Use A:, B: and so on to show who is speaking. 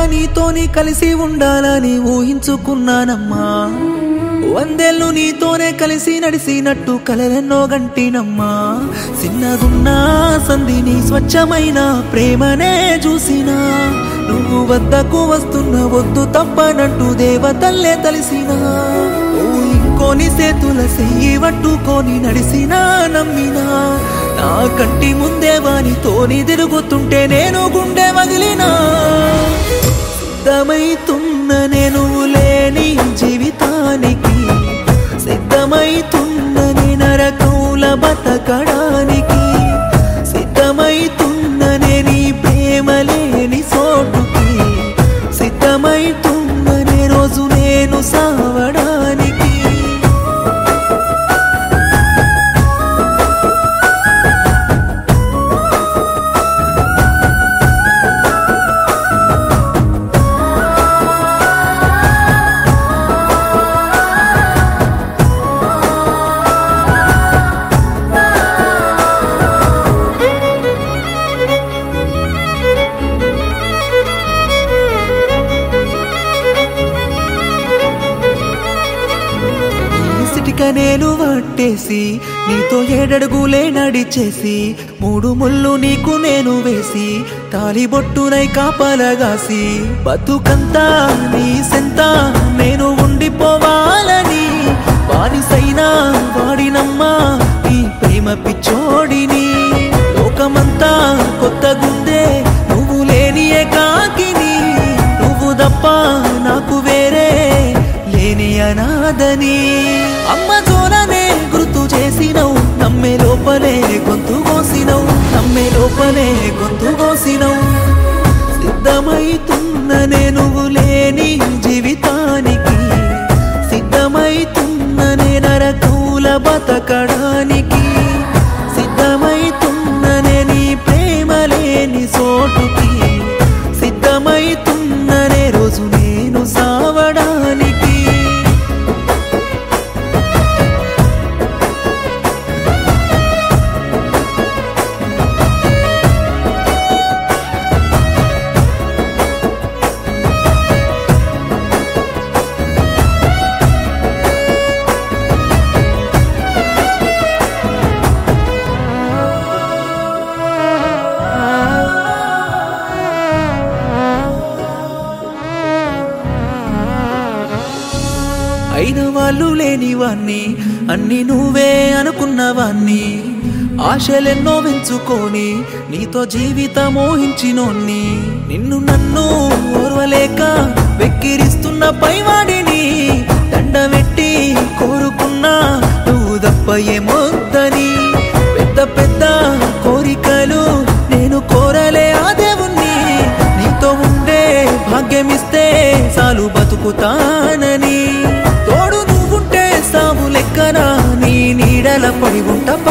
A: నీతోని కలిసి ఉండాలని ఊహించుకున్నానమ్మా వందేళ్ళు నీతోనే కలిసి నడిసినట్టు కలరెన్నో గంటినమ్మా చిన్నగున్నా సంధిని స్వచ్ఛమైన ప్రేమనే చూసినా నువ్వు వద్దకు వస్తున్న వద్దు తప్పనంటూ దేవతల్లే తలిసినా నువ్వు ఇంకోని చేతుల చెయ్యి పట్టుకొని నడిసినా నమ్మినా నా కంటి ముందే వానితోని తిరుగుతుంటే నేను గుండె వదిలినా సిద్ధమైతున్న నేను లేని జీవితానికి సిద్ధమైతున్నని నరకౌల బతకడానికి సిద్ధమైతున్ననే నీ ప్రేమ లేని చోటుకి సిద్ధమైతున్ననే రోజు నేను సావడానికి ఈ సిటిక నేను పట్టేసి నీతో ఏడడుగులే నడిచేసి మూడు ముళ్ళు నీకు నేను వేసి తాలిబొట్టునై కాపలగాసి బతుకంతా నీ సెంత నేను ఉండిపోవాలని బానిసైనా వాడినమ్మా నీ ప్రేమ పిచ్చోడిని లోకమంతా కొత్త గుందే నువ్వు లేని ఏకాకిని నువ్వు తప్ప నాకు వేరే లేని అనాదని అమ్మ జోలనే గుర్తు చేసినవు నమ్మే లోపలే గొంతు కోసినవు నమ్మే లోపలే గొంతు కోసినవు సిద్ధమైతున్ననే నువ్వు లేని జీవితానికి సిద్ధమైతున్ననే నరకూల బతకడానికి సిద్ధమైతున్ననే నీ ప్రేమ లేని చోటుకి సిద్ధమైతున్ననే రోజు నేను సావడానికి అయిన వాళ్ళు లేని వాణ్ణి అన్ని నువ్వే అనుకున్నవాణ్ణి ఆశలెన్నో పెంచుకొని నీతో జీవితం మోహించినోన్ని నిన్ను నన్ను ఓర్వలేక వెక్కిరిస్తున్న పైవాడిని దండమెట్టి కోరుకున్నా నువ్వు తప్ప ఏమొద్దని పెద్ద పెద్ద కోరికలు నేను కోరలే ఆ దేవుణ్ణి నీతో ఉండే భాగ్యమిస్తే చాలు బతుకుతానని తోడు నువ్వుంటే సాగు లెక్కన నీ నీడల పడి ఉంట